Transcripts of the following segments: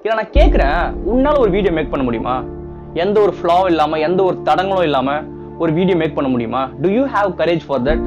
இல்லை நான் கேட்குறேன் உன்னால ஒரு வீடியோ மேக் பண்ண முடியுமா எந்த ஒரு ஃப்ளாவும் இல்லாமல் எந்த ஒரு தடங்களும் இல்லாமல் ஒரு வீடியோ மேக் பண்ண முடியுமா do you have courage for that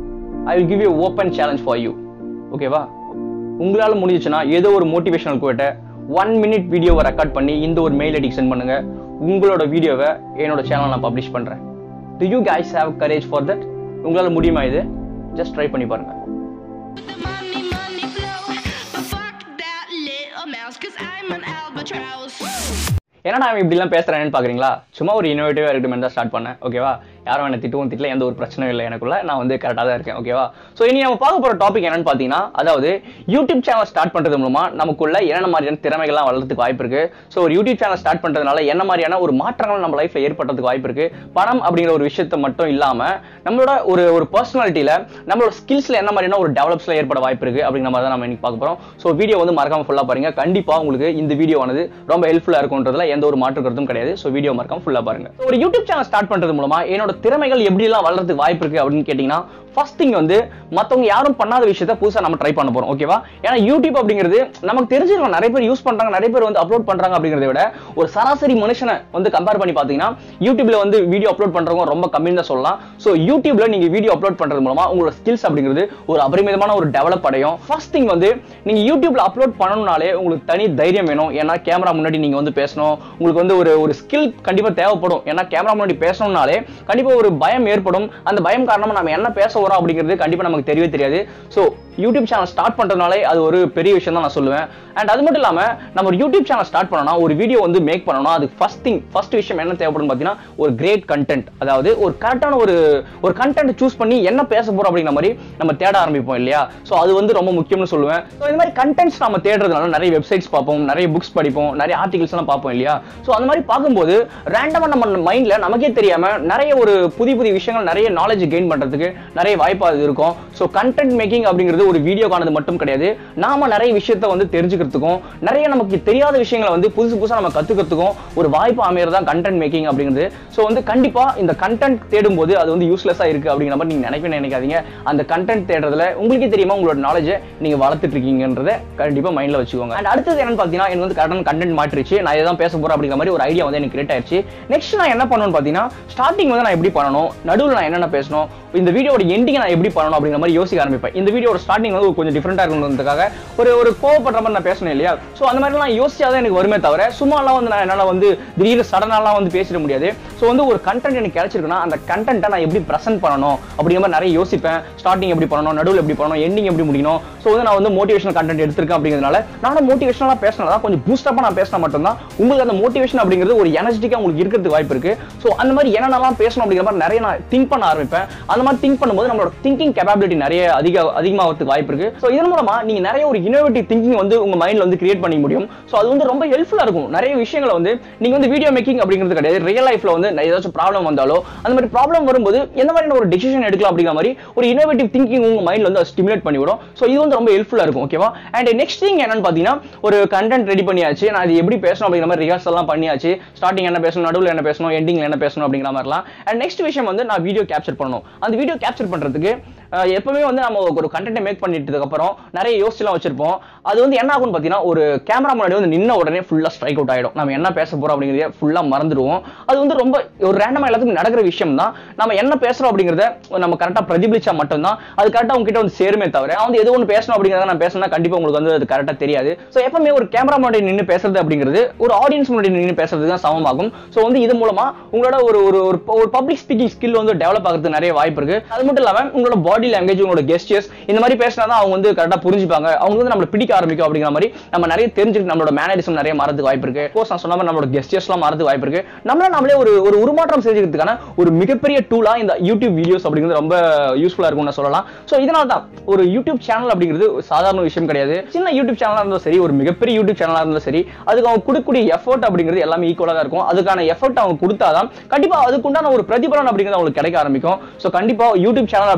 I will give you open challenge for you ஓகேவா உங்களால் முடிஞ்சிச்சுன்னா ஏதோ ஒரு மோட்டிவேஷனல் கோட்டை ஒன் மினிட் வீடியோவை ரெக்கார்ட் பண்ணி இந்த ஒரு மெயில் ஐடிக்கு சென்ட் பண்ணுங்க உங்களோட வீடியோவை என்னோட சேனல் நான் பப்ளிஷ் பண்ணுறேன் do you guys have courage for that உங்களால் முடியுமா இது ஜஸ்ட் ட்ரை பண்ணி பாருங்க The money, money flow. But fuck that little mouse, cause I'm an albatross. என்னடா அவன் இப்படிலாம் பேசுறானேன்னு பாக்குறீங்களா சும்மா ஒரு இனோவேட்டிவா இருக்கட்டும் தான் ஸ்டார்ட் பண்ணேன் ஓகேவா யாரும் என்ன திட்டவும் திட்டல எந்த ஒரு பிரச்சனையும் இல்லை எனக்குள்ள நான் வந்து கரெக்டாக தான் இருக்கேன் ஓகேவா ஸோ இனி நம்ம பார்க்க போற டாபிக் என்னன்னு பார்த்தீங்கன்னா அதாவது யூடியூப் சேனல் ஸ்டார்ட் பண்றது மூலமா நமக்குள்ள என்னென்ன மாதிரியான திறமைகள்லாம் வளர்றதுக்கு வாய்ப்பு இருக்கு ஸோ ஒரு யூடியூப் சேனல் ஸ்டார்ட் பண்றதுனால என்ன மாதிரியான ஒரு மாற்றங்கள் நம்ம லைஃப்ல ஏற்படுறதுக்கு வாய்ப்பு இருக்கு பணம் அப்படிங்கிற ஒரு விஷயத்தை மட்டும் இல்லாம நம்மளோட ஒரு ஒரு பர்சனாலிட்டியில நம்மளோட ஸ்கில்ஸ்ல என்ன மாதிரியான ஒரு டெவலப்ஸ்ல ஏற்பட வாய்ப்பு இருக்கு அப்படிங்கிற மாதிரி தான் நம்ம இன்னைக்கு பார்க்க போறோம் ஸோ வீடியோ வந்து மறக்காம ஃபுல்லா பாருங்க கண்டிப்பா உங்களுக்கு இந்த வீடியோவானது ரொம்ப ஹெல்ப்ஃபுல்லா இருக்கும்ன்றதுல எந்த ஒரு மாற்று கருத்தும் கிடையாது ஸோ வீடியோ மறக்காம ஃபுல்லா பாருங்க So, ஒரு யூடியூப் சேனல் ஸ்டார்ட் பண்றது மூலமா என்னோட திறமைகள் எப்படிலாம் வளர்றதுக்கு வாய்ப்பு இருக்கு அப்படின்னு கேட்டீங்கன்னா ஃபர்ஸ்ட் திங் வந்து மத்தவங்க யாரும் பண்ணாத விஷயத்த புதுசா நம்ம ட்ரை பண்ண போறோம் ஓகேவா ஏன்னா யூடியூப் அப்படிங்கிறது நமக்கு தெரிஞ்சிருக்கும் நிறைய பேர் யூஸ் பண்றாங்க நிறைய பேர் வந்து அப்லோட் பண்றாங்க அப்படிங்கிறத விட ஒரு சராசரி மனுஷனை வந்து கம்பேர் பண்ணி பாத்தீங்கன்னா யூடியூப்ல வந்து வீடியோ அப்லோட் பண்றவங்க ரொம்ப கம்மின்னு தான் சொல்லலாம் ஸோ யூடியூப்ல நீங்க வீடியோ அப்லோட் பண்றது மூலமா உங்களோட ஸ்கில்ஸ் அப்படிங்கிறது ஒரு அபரிமிதமான ஒரு டெவலப் அடையும் ஃபர்ஸ்ட் திங் வந்து நீங்க யூடியூப்ல அப்லோட் பண்ணணும்னாலே உங்களுக்கு தனி தைரியம் வேணும் ஏன்னா கேமரா முன்னாடி நீங்க வந்து பேசணும் உங்களுக்கு வந்து ஒரு ஒரு ஸ்கில் கண்டிப்பா தேவைப்படும் ஏன்னா கேமரா முன்னாடி பேசணும்னாலே கண்டிப்பா ஒரு பயம் ஏற்படும் அந்த பயம் காரணமா நம்ம என்ன பேச வரோம் அப்படிங்கிறது கண்டிப்பா நமக்கு தெரியவே தெரியாது ஸோ யூடியூப் சேனல் ஸ்டார்ட் பண்றதுனாலே அது ஒரு பெரிய விஷயம் தான் நான் சொல்லுவேன் அண்ட் அது மட்டும் இல்லாம நம்ம ஒரு யூடியூப் சேனல் ஸ்டார்ட் பண்ணோம்னா ஒரு வீடியோ வந்து மேக் பண்ணணும் அதுக்கு ஃபர்ஸ்ட் திங் ஃபர்ஸ்ட் விஷயம் என்ன தேவைப்படும் பார்த்தீங்கன்னா ஒரு கிரேட் கண்டென்ட் அதாவது ஒரு கரெக்டான ஒரு ஒரு கண்டென்ட் சூஸ் பண்ணி என்ன பேச போறோம் அப்படிங்கிற மாதிரி நம்ம தேட ஆரம்பிப்போம் இல்லையா ஸோ அது வந்து ரொம்ப முக்கியம்னு சொல்லுவேன் ஸோ இந்த மாதிரி கண்டென்ட்ஸ் நம்ம தேடுறதுனால நிறைய வெப்சைட்ஸ் பார்ப்போம் நிறைய புக்ஸ் படிப்போம் நிறைய ஆர்டிகல்ஸ் எல்லாம் பார்ப்போம் இல்லையா ஸோ அந்த மாதிரி பார்க்கும்போது ரேண்டமாக நம்ம மைண்ட்ல நமக்கே தெரியாம நிறைய ஒரு புதிய புதிய விஷயங்கள் நிறைய நாலேஜ் கெயின் பண்றதுக்கு நிறைய வாய்ப்பு அது இருக்கும் ஸோ கண்டென்ட் மேக்கிங் அப்படிங்கிறது ஒரு வீடியோக்கானது மட்டும் கிடையாது நாம நிறைய விஷயத்த வந்து தெரிஞ்சுக்கிறதுக்கும் நிறைய நமக்கு தெரியாத விஷயங்களை வந்து புதுசு புதுசாக நம்ம கத்துக்கிறதுக்கும் ஒரு வாய்ப்பு அமையறது தான் கண்டென்ட் மேக்கிங் அப்படிங்கிறது ஸோ வந்து கண்டிப்பா இந்த கண்டென்ட் தேடும்போது அது வந்து யூஸ்லெஸ்ஸாக இருக்கு அப்படிங்கிற மாதிரி நீங்க நினைக்கவே நினைக்காதீங்க அந்த கண்டென்ட் தேடுறதுல உங்களுக்கே தெரியுமா உங்களோட நாலேஜை நீங்க வளர்த்துட்டு இருக்கீங்கன்றத கண்டிப்பா மைண்ட்ல வச்சுக்கோங்க அண்ட் அடுத்தது என்னன்னு பார்த்தீங்கன்னா எனக்கு வந்து கரெக்டான கண்டென்ட் மாற்றிச்சு நான் இதான் பேச போறேன் அப்படிங்கிற மாதிரி ஒரு ஐடியா வந்து எனக்கு கிரியேட் ஆயிடுச்சு நெக்ஸ்ட் நான் என்ன பண்ணணும்னு பார்த்தீங்கன்னா ஸ்டார்டிங் வந்து நான் எப்படி பண்ணணும் நடுவில் நான் என்னென்ன பேசணும் இந்த வீடியோட எண்டிங் நான் எப்படி பண்ணணும் அப்படிங்கிற மாதிரி யோசிக்க ஆரம்பிப்பேன் இந்த வீடியோட ஸ்டார்டிங் வந்து கொஞ்சம் டிஃப்ரெண்டா இருக்கணுன்றதுக்காக ஒரு ஒரு கோவப்படுற மாதிரி நான் பேசணும் இல்லையா ஸோ அந்த மாதிரிலாம் யோசிச்சாதான் எனக்கு வருமே தவிர சும்மாலாம் வந்து நான் என்னால் வந்து திடீர்னு சடனாலாம் வந்து பேசிட முடியாது ஸோ வந்து ஒரு கண்டென்ட் எனக்கு கிடைச்சிருக்குன்னா அந்த கண்டென்ட்டை நான் எப்படி ப்ரெசென்ட் பண்ணணும் அப்படிங்கிற மாதிரி நிறைய யோசிப்பேன் ஸ்டார்டிங் எப்படி பண்ணணும் நடுவில் எப்படி பண்ணணும் எண்டிங் எப்படி முடிக்கணும் ஸோ வந்து நான் வந்து மோட்டிவேஷனல் கண்டென்ட் எடுத்திருக்கேன் அப்படிங்கிறதுனால நானும் மோட்டிவேஷனலாக பேசினா தான் கொஞ்சம் பூஸ்டப்பாக நான் பேசினா மட்டும்தான் உங்களுக்கு அந்த மோட்டிவேஷன் அப்படிங்கிறது ஒரு எனர்ஜெட்டிக்காக உங்களுக்கு இருக்கிறதுக்கு வாய்ப்பு இருக்கு ஸோ அந்த மாதிரி என்னென்னலாம் பேசணும் அப்படிங்கிற மாதிரி நிறைய நான் திங்க் பண்ண ஆரம்பிப்பேன் அந்த மாதிரி திங்க் பண்ணும்போது நம்மளோட திங்கிங் கேப்பபிலிட்டி நிறைய அதிக அதிகமாகிறதுக்கு வாய்ப்பு இருக்கு ஸோ இதன் மூலமா நீங்க நிறைய ஒரு இனோவேட்டிவ் திங்கிங் வந்து உங்க மைண்ட்ல வந்து கிரியேட் பண்ணிக்க முடியும் ஸோ அது வந்து ரொம்ப ஹெல்ப்ஃபுல்லா இருக்கும் நிறைய விஷயங்களை வந்து நீங்க வந்து வீடியோ மேக்கிங் அப்படிங்கிறது கிடையாது ரியல் லைஃப்ல வந்து ஏதாச்சும் ப்ராப்ளம் வந்தாலோ அந்த மாதிரி ப்ராப்ளம் வரும்போது எந்த மாதிரியான ஒரு டிசிஷன் எடுக்கலாம் அப்படிங்கிற மாதிரி ஒரு இனோவேட்டிவ் திங்கிங் உங்க மைண்ட்ல வந்து ஸ்டிமுலேட் பண்ணிவிடும் ஸோ இது வந்து ரொம்ப ஹெல்ப்ஃபுல்லா இருக்கும் ஓகேவா அண்ட் நெக்ஸ்ட் திங் என்னன்னு பாத்தீங்கன்னா ஒரு கண்டென்ட் ரெடி பண்ணியாச்சு நான் இது எப்படி பேசணும் அப்படிங்கிற மாதிரி ரிஹர்சல் எல்லாம் பண்ணியாச்சு ஸ்டார்டிங் என்ன பேசணும் நடுவில் என்ன பேசணும் எண்டிங்ல என்ன பேசணும் அப்படிங்கிற மாதிரிலாம் அண்ட் நெக்ஸ்ட் விஷயம் வந்து நான் வீடியோ கேப்சர் பண்ணணும் அந்த வீடியோ கேப்சர் பண்றதுக்கு அஹ், எப்பவுமே வந்து நம்ம ஒரு கண்டென்ட் மேக் பண்ணிட்டதுக்கு அப்புறம் நிறைய யோசிச்சுலாம் வச்சிருப்போம் அது வந்து என்ன ஆகும்னு பார்த்தீங்கன்னா ஒரு கேமரா முன்னாடி வந்து நின்ன உடனே ஃபுல்லாக ஸ்ட்ரைக் அவுட் ஆகிடும் நம்ம என்ன பேச போறோம் அப்படிங்கிறத ஃபுல்லாக மறந்துடுவோம் அது வந்து ரொம்ப ஒரு ரேண்டமாக எல்லாத்துக்கும் நடக்கிற விஷயம் தான் நம்ம என்ன பேசுறோம் அப்படிங்கிறத நம்ம கரெக்டாக பிரதிபலிச்சா மட்டும்தான் அது கரெக்டாக உங்ககிட்ட வந்து சேருமே தவிர நான் வந்து எது ஒன்று பேசணும் அப்படிங்கிறத நான் பேசினா கண்டிப்பாக உங்களுக்கு வந்து அது கரெக்டாக தெரியாது ஸோ எப்பவுமே ஒரு கேமரா முன்னாடி நின்று பேசுறது அப்படிங்கிறது ஒரு ஆடியன்ஸ் முன்னாடி நின்று பேசுறது தான் சமமாகும் ஸோ வந்து இது மூலமா உங்களோட ஒரு ஒரு ஒரு ஒரு பப்ளிக் ஸ்பீக்கிங் ஸ்கில் வந்து டெவலப் ஆகிறதுக்கு நிறைய வாய்ப்பு இருக்கு அது மட்டும் இல்லாம உங்களோட பாடி லாங்குவேஜ் உங்களோட கெஸ்டர்ஸ் இந்த மாதிரி பேசினா தான் அவங்க வந்து கரெக்டாக புரிஞ்சுப்பாங்க அவங்க வந்து நம்மளை பிடிக்க ஆரம்பிக்கும் அப்படிங்கிற மாதிரி நம்ம நிறைய தெரிஞ்சுக்கிட்டு நம்மளோட மேனரிசம் நிறைய மறதுக்கு வாய்ப்பு இருக்கு கோர்ஸ் நான் சொன்ன மாதிரி நம்மளோட கெஸ்டர்ஸ்லாம் மறதுக்கு வாய்ப்பு இருக்கு நம்மள நம்மளே ஒரு ஒரு உருமாற்றம் செஞ்சுக்கிறதுக்கான ஒரு மிகப்பெரிய டூலா இந்த யூடியூப் வீடியோஸ் அப்படிங்கிறது ரொம்ப யூஸ்ஃபுல்லா இருக்கும்னு நான் சொல்லலாம் ஸோ இதனால தான் ஒரு யூடியூப் சேனல் அப்படிங்கிறது ஒரு சாதாரண விஷயம் கிடையாது சின்ன யூடியூப் சேனலாக இருந்தாலும் சரி ஒரு மிகப்பெரிய யூடியூப் சேனலாக இருந்தாலும் சரி அதுக்கு அவங்க கொடுக்கக்கூடிய எஃபோர்ட் அப்படிங்கிறது எல்லாமே ஈக்குவலாக தான் இருக்கும் அதுக்கான எஃபோர்ட் அவங்க கொடுத்தாதான் கண்டிப்பா அதுக்குண்டான ஒரு பிரதிபலன் அப்படிங்கிறது அவங்களுக்கு கிடைக்க ஆரம்பிக்கும் ஸோ கண்டிப்பா யூடியூப் சேனல் அப்படிங்கிறது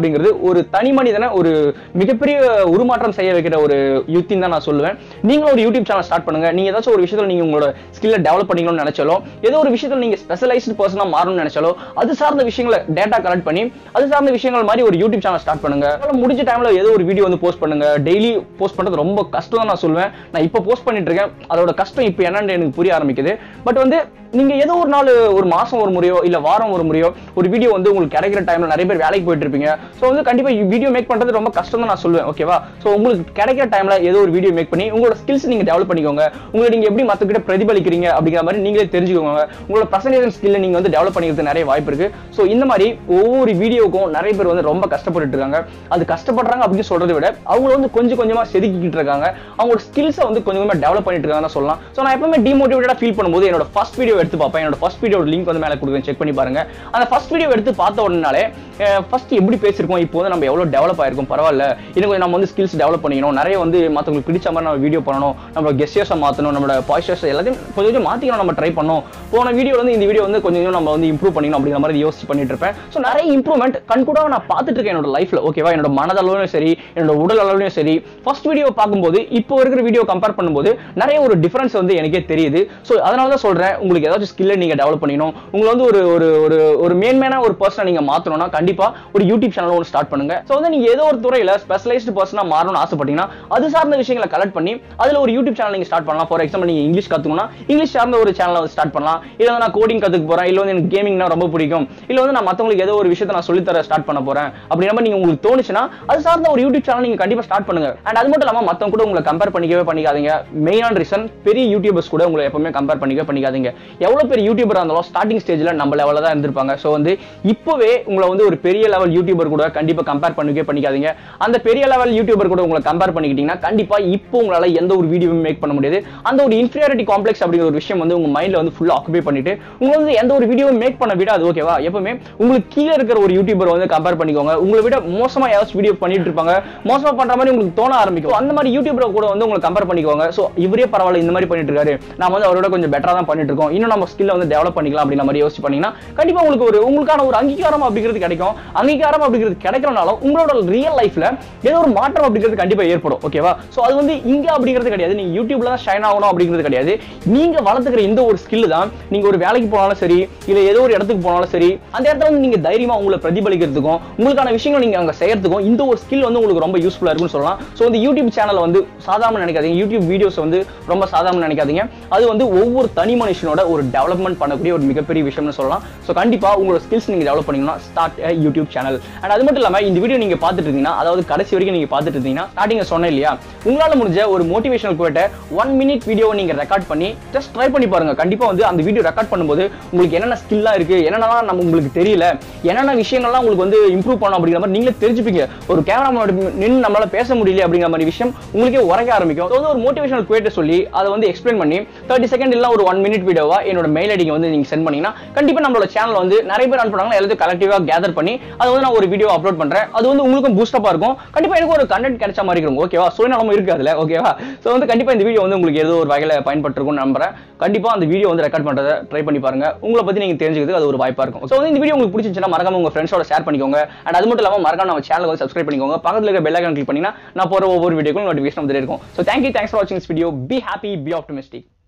ஒரு தனி மனிதனை ஒரு மிகப்பெரிய உருமாற்றம் செய்ய வைக்கிற ஒரு யுக்தின்னு தான் நான் சொல்லுவேன் நீங்களும் ஒரு யூடியூப் சேனல் ஸ்டார்ட் பண்ணுங்க நீங்க ஏதாச்சும் ஒரு விஷயத்துல நீங்க உங்களோட ஸ்கில்ல டெவலப் பண்ணிக்கணும்னு நினைச்சாலோ ஏதோ ஒரு விஷயத்துல நீங்க ஸ்பெஷலைஸ்டு பர்சனா மாறணும்னு நினைச்சாலோ அது சார்ந்த விஷயங்களை டேட்டா கலெக்ட் பண்ணி அது சார்ந்த விஷயங்கள் மாதிரி ஒரு யூடியூப் சேனல் ஸ்டார்ட் பண்ணுங்க உங்களால முடிஞ்ச டைம்ல ஏதோ ஒரு வீடியோ வந்து போஸ்ட் பண்ணுங்க டெய்லி போஸ்ட் பண்றது ரொம்ப கஷ்டம் தான் நான் சொல்லுவேன் நான் இப்போ போஸ்ட் பண்ணிட்டு இருக்கேன் அதோட கஷ்டம் இப்போ என்னன்னு எனக்கு புரிய ஆரம்பிக்குது பட் வந்து நீங்க ஏதோ ஒரு நாள் ஒரு மாசம் ஒரு முறையோ இல்ல வாரம் ஒரு முறையோ ஒரு வீடியோ வந்து உங்களுக்கு கிடைக்கிற டைம்ல நிறைய பேர் வேலைக்கு போயிட்டு இருப்பீங்க ஸோ வந்து கண்டிப்பா வீடியோ மேக் பண்றது ரொம்ப கஷ்டம் தான் நான் சொல்லுவேன் ஓகேவா ஸோ உங்களுக்கு கிடைக்கிற டைம்ல ஏதோ ஒரு வீடியோ மேக் பண்ணி உங்களோட ஸ்கில்ஸ் நீங்க டெவலப் பண்ணிக்கோங்க உங்களை நீங்க எப்படி மத்த கிட்ட பிரதிபலிக்கிறீங்க அப்படிங்கிற மாதிரி நீங்களே தெரிஞ்சுக்கோங்க உங்களோட பிரசன்டேஷன் ஸ்கில்ல நீங்க வந்து டெவலப் பண்ணிக்கிறது நிறைய வாய்ப்பு இருக்கு ஸோ இந்த மாதிரி ஒவ்வொரு வீடியோக்கும் நிறைய பேர் வந்து ரொம்ப கஷ்டப்பட்டுட்டு இருக்காங்க அது கஷ்டப்படுறாங்க அப்படின்னு சொல்றதை விட அவங்க வந்து கொஞ்சம் கொஞ்சமா செதுக்கிட்டு இருக்காங்க அவங்களோட ஸ்கில்ஸை வந்து கொஞ்சம் கொஞ்சமா டெவலப் பண்ணிட்டு இருக்காங்கன்னு சொல்லலாம் ஸோ நான் எப்பவுமே டிமோட்டிவேட்டடா ஃபீல் பண்ணும்போது என்னோட ஃபர்ஸ்ட் வீடியோ எடுத்து பார்ப்பேன் என்னோட ஃபர்ஸ்ட் வீடியோ லிங்க் வந்து மேலே கொடுக்குறேன் செக் பண்ணி பாருங்க அந்த ஃபர்ஸ்ட் வீடியோ எடுத்து பார்த்த உடனே ஃபர்ஸ்ட் எப்படி பேசியிருக்கோம் இப்போ வந்து நம்ம எவ்வளோ டெவலப் ஆயிருக்கும் பரவாயில்ல இன்னும் கொஞ்சம் நம்ம வந்து ஸ்கில்ஸ் டெவலப் பண்ணிக்கணும் நிறைய வந்து மற்றவங்களுக்கு பிடிச்ச மாதிரி நம்ம வீடியோ பண்ணணும் நம்மளோட கெஸ்டர்ஸை மாற்றணும் நம்மளோட பாய்ச்சர்ஸ் எல்லாத்தையும் கொஞ்சம் கொஞ்சம் மாற்றிக்கணும் நம்ம ட்ரை பண்ணோம் போன வீடியோ வந்து இந்த வீடியோ வந்து கொஞ்சம் கொஞ்சம் நம்ம வந்து இம்ப்ரூவ் பண்ணிக்கணும் அப்படிங்கிற மாதிரி யோசிச்சு பண்ணிட்டு இருப்பேன் ஸோ நிறைய இம்ப்ரூவ்மெண்ட் கண்கூட நான் பார்த்துட்டு இருக்கேன் என்னோட லைஃப்ல ஓகேவா என்னோட மனதளவுலையும் சரி என்னோட உடல் அளவுலையும் சரி ஃபர்ஸ்ட் வீடியோ பார்க்கும்போது இப்போ இருக்கிற வீடியோ கம்பேர் பண்ணும்போது நிறைய ஒரு டிஃபரன்ஸ் வந்து எனக்கே தெரியுது ஸோ அதனால தான் சொல்றேன் உங்களுக்கு ஏதாச்சும் ஸ்கில்லை நீங்க டெவலப் பண்ணிக்கணும் உங்களை வந்து ஒரு ஒரு ஒரு ஒரு மேன்மேனா ஒரு பர்சனை நீங்க மாத்தணும்னா கண்டிப்பா ஒரு யூடியூப் சேனல் ஒன்று ஸ்டார்ட் பண்ணுங்க ஸோ வந்து நீங்க ஏதோ ஒரு துறையில ஸ்பெஷலைஸ்டு பர்சனா மாறணும்னு ஆசைப்பட்டீங்கன்னா அது சார்ந்த விஷயங்களை கலெக்ட் பண்ணி அதுல ஒரு யூடியூப் சேனல் நீங்க ஸ்டார்ட் பண்ணலாம் ஃபார் எக்ஸாம்பிள் நீங்க இங்கிலீஷ் கத்துக்கணும்னா இங்கிலீஷ் சார்ந்த ஒரு சேனலை ஸ்டார்ட் பண்ணலாம் இல்ல வந்து நான் கோடிங் கத்துக்க போறேன் இல்ல வந்து எனக்கு கேமிங்னா ரொம்ப பிடிக்கும் இல்ல வந்து நான் மத்தவங்களுக்கு ஏதோ ஒரு விஷயத்தை நான் சொல்லித்தர ஸ்டார்ட் பண்ண போறேன் அப்படிங்கிற மாதிரி நீங்க உங்களுக்கு தோணுச்சுன்னா அது சார்ந்த ஒரு யூடியூப் சேனல் நீங்க கண்டிப்பா ஸ்டார்ட் பண்ணுங்க அண்ட் அது மட்டும் இல்லாம மத்தவங்க கூட உங்களை கம்பேர் பண்ணிக்கவே பண்ணிக்காதீங்க மெயினான ரீசன் பெரிய யூடியூபர்ஸ் கூட உங்களை எப்பவுமே கம்பேர் பண்ணிக்கவே பண்ணிக்காதீங்க எவ்வளவு பெரிய யூடியூபரா இருந்தாலும் ஸ்டார்டிங் ஸ்டேஜ்ல நம்ம லெவலில் தான் இருந்திருப்பாங்க ஸோ வந்து இப்போவே உங்களை வந்து ஒரு பெரிய லெவல் யூடியூபர் கூட கண்டிப்பா கம்பேர் பண்ணிக்கவே பண்ணிக்காதீங்க அந்த பெரிய லெவல் யூடியூபர் கூட உங்களை கம்பேர் பண்ணிக்கிட்டீங்கன்னா கண்டிப்பா இப்போ உங்களால எந்த ஒரு வீடியோவும் மேக் பண்ண முடியாது அந்த ஒரு இன்ஃபீரியாரிட்டி காம்ப்ளெக்ஸ் அப்படிங்கிற ஒரு விஷயம் வந்து உங்க மைண்ட்ல வந்து ஃபுல்லா ஆக்குபை பண்ணிட்டு உங்களை வந்து எந்த ஒரு வீடியோவும் மேக் பண்ண விடாது ஓகேவா எப்பவுமே உங்களுக்கு கீழே இருக்கிற ஒரு யூடியூபர் வந்து கம்பேர் பண்ணிக்கோங்க உங்களை விட மோசமா ஏதாச்சும் வீடியோ பண்ணிட்டு இருப்பாங்க மோசமா பண்ற மாதிரி உங்களுக்கு தோண ஆரம்பிக்கும் அந்த மாதிரி யூடியூபர் கூட வந்து உங்களை கம்பேர் பண்ணிக்கோங்க ஸோ இவரே பரவாயில்ல இந்த மாதிரி பண்ணிட்டு இருக்காரு நாம வந்து அவரோட கொஞ்சம் பெட்டரா தான் பண்ணிட்டு இருக்கோம் இன்னும் நம்ம ஸ்கில்ல வந்து டெவலப் பண்ணிக்கலாம் அப்படிங்கிற மாதிரி யோசிச்சு பண்ணீங்கன்னா கண்டிப்பா உங்களுக்கு ஒரு உங்களுக்கான ஒரு அங்கீகாரம் அப்படிங்கிறது கிடைக்கும் அங்கீகாரம் அப்படிங்கிறது கிடைக்கிறனாலும் உங்களோட ரியல் லைஃப்ல ஏதோ ஒரு மாற்றம் அப்படிங்கிறது கண்டிப்பா ஏற்படும் ஓகேவா ஸோ அது வந்து இங்க அப்படிங்கிறது கிடையாது நீங்க யூடியூப்ல தான் ஷைன் ஆகணும் அப்படிங்கிறது கிடையாது நீங்க வளர்த்துக்கிற இந்த ஒரு ஸ்கில் தான் நீங்க ஒரு வேலைக்கு போனாலும் சரி இல்ல ஏதோ ஒரு இடத்துக்கு போனாலும் சரி அந்த இடத்துல வந்து நீங்க தைரியமா உங்களை பிரதிபலிக்கிறதுக்கும் உங்களுக்கான விஷயங்களை நீங்க அங்க செய்யறதுக்கும் இந்த ஒரு ஸ்கில் வந்து உங்களுக்கு ரொம்ப யூஸ்ஃபுல்லா இருக்கும்னு சொல்லலாம் ஸோ இந்த யூடியூப் சேனலை வந்து சாதாரண நினைக்காதீங்க யூடியூப் வீடியோஸ் வந்து ரொம்ப சாதாரண நினைக்காதீங்க அது வந்து ஒவ்வொரு தனி மனுஷனோட ஒரு டெவலப்மெண்ட் பண்ணக்கூடிய ஒரு மிகப்பெரிய விஷயம்னு சொல்லலாம் ஸோ கண்டிப்பா உங்களோட ஸ்கில்ஸ் நீங்க டெவலப் பண்ணீங்கன்னா ஸ்டார்ட் யூடியூப் சேனல் அண்ட் அது மட்டும் இல்லாம இந்த வீடியோ நீங்க பார்த்துட்டு இருந்தீங்கன்னா அதாவது கடைசி வரைக்கும் நீங்க பார்த்துட்டு இருந்தீங்கன்னா ஸ்டார்டிங் சொன்னேன் இல்லையா உங்களால முடிஞ்ச ஒரு மோட்டிவேஷனல் குவேட்ட ஒன் மினிட் வீடியோ நீங்க ரெக்கார்ட் பண்ணி ஜஸ்ட் ட்ரை பண்ணி பாருங்க கண்டிப்பா வந்து அந்த வீடியோ ரெக்கார்ட் பண்ணும்போது உங்களுக்கு என்னென்ன ஸ்கில்லா இருக்கு என்னென்னலாம் நம்ம உங்களுக்கு தெரியல என்னென்ன விஷயங்கள்லாம் உங்களுக்கு வந்து இம்ப்ரூவ் பண்ணணும் அப்படிங்கிற மாதிரி நீங்களே தெரிஞ்சுப்பீங்க ஒரு கேமரா நின்று நம்மளால பேச முடியல அப்படிங்கிற மாதிரி விஷயம் உங்களுக்கே உரைக்க ஆரம்பிக்கும் So வந்து ஒரு மோட்டிவேஷனல் குவேட்ட சொல்லி அதை வந்து எக்ஸ்பிளைன் பண்ணி தேர்ட்டி செகண்ட் இல்ல ஒரு ஒன் மினிட் வீடியோவா என்னோட மெயில் ஐடிக்கு வந்து நீங்க சென்ட் பண்ணீங்கன்னா கண்டிப்பா நம்மளோட சேனல் வந்து நிறைய பேர் அனுப்புறாங்க எல்லாத்தையும் கலெக்டிவா கேதர் பண்ணி அதை வந்து நான் ஒரு வீடியோ அப்லோட் பண்றேன் அது வந்து உங்களுக்கும் பூஸ்டப்பா இருக்கும் கண்டிப்பா எனக்கு ஒரு கண்டென்ட் கிடைச்ச மாதிரி இருக்கும் ஓகேவா சுயநலமும் இருக்கு அதுல ஓகேவா ஸோ வந்து கண்டிப்பா இந்த வீடியோ வந்து உங்களுக்கு ஏதோ ஒரு வகையில பயன்பட்டிருக்கும்னு நம்புறேன் கண்டிப்பா அந்த வீடியோ வந்து ரெக்கார்ட் பண்றதை ட்ரை பண்ணி பாருங்க உங்களை பத்தி நீங்க தெரிஞ்சுக்கிறதுக்கு அது ஒரு வாய்ப்பா இருக்கும் ஸோ வந்து இந்த வீடியோ உங்களுக்கு பிடிச்சிருந்துச்சுன்னா மறக்காம உங்க ஃப்ரெண்ட்ஸோட ஷேர் பண்ணிக்கோங்க அண்ட் அது மட்டும் இல்லாம மறக்காம நம்ம சேனல் வந்து சப்ஸ்கிரைப் பண்ணிக்கோங்க பக்கத்துல இருக்க பெல் ஐக்கான் கிளிக் பண்ணீங்கன்னா நான் போற ஒவ்வொரு வீடியோக்கும் நோட்டிஃபிகேஷன் வந்துட்டே இருக்கும் ஸோ தேங்க்யூ தேங்க்ஸ் ஃபார் வாட்சிங் this video be happy be optimistic